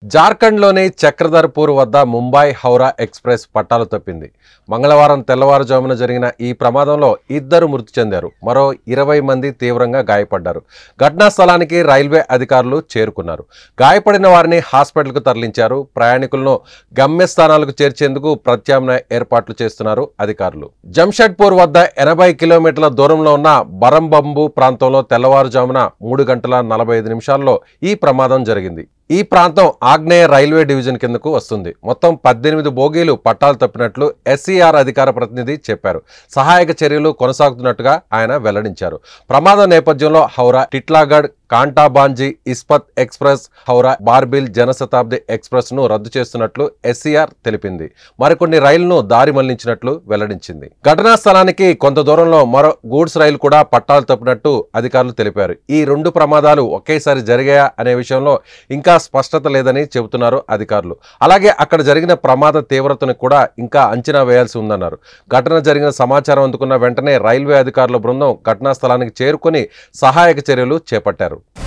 జార్ఖండ్లోని చక్రధర్పూర్ వద్ద ముంబై హౌరా ఎక్స్ప్రెస్ పట్టాలు తప్పింది మంగళవారం తెల్లవారుజామున జరిగిన ఈ ప్రమాదంలో ఇద్దరు మృతి చెందారు మరో ఇరవై మంది తీవ్రంగా గాయపడ్డారు ఘటనా స్థలానికి రైల్వే అధికారులు చేరుకున్నారు గాయపడిన వారిని హాస్పిటల్కు తరలించారు ప్రయాణికులను గమ్యస్థానాలకు చేర్చేందుకు ప్రత్యామ్నాయ ఏర్పాట్లు చేస్తున్నారు అధికారులు జంషెడ్పూర్ వద్ద ఎనభై కిలోమీటర్ల దూరంలో ఉన్న బరంబంబు ప్రాంతంలో తెల్లవారుజామున మూడు గంటల నలభై ఐదు నిమిషాల్లో ఈ ప్రమాదం జరిగింది ఈ ప్రాంతం ఆగ్నేయ రైల్వే డివిజన్ కిందకు వస్తుంది మొత్తం పద్దెనిమిది బోగీలు పట్టాలు తప్పినట్లు ఎస్సీఆర్ అధికార ప్రతినిధి చెప్పారు సహాయక చర్యలు కొనసాగుతున్నట్టుగా ఆయన వెల్లడించారు ప్రమాదం నేపథ్యంలో హౌరా టిట్లాగఢ్ కాంటాబాంజీ ఇస్పత్ ఎక్స్ప్రెస్ హౌరా బార్బిల్ జనశతాబ్ది ఎక్స్ప్రెస్ ను రద్దు చేస్తున్నట్లు ఎస్సీఆర్ తెలిపింది మరికొన్ని రైళ్లను దారి మళ్లించినట్లు వెల్లడించింది ఘటనా స్థలానికి కొంత దూరంలో మరో గూడ్స్ రైలు కూడా పట్టాలు తప్పినట్టు అధికారులు తెలిపారు ఈ రెండు ప్రమాదాలు ఒకేసారి జరిగాయా అనే విషయంలో ఇంకా స్పష్టత లేదని చెబుతున్నారు అధికారులు అలాగే అక్కడ జరిగిన ప్రమాద తీవ్రతను కూడా ఇంకా అంచనా వేయాల్సి ఉందన్నారు ఘటన జరిగిన సమాచారం అందుకున్న వెంటనే రైల్వే అధికారుల బృందం ఘటనా స్థలానికి చేరుకొని సహాయక చర్యలు చేపట్టారు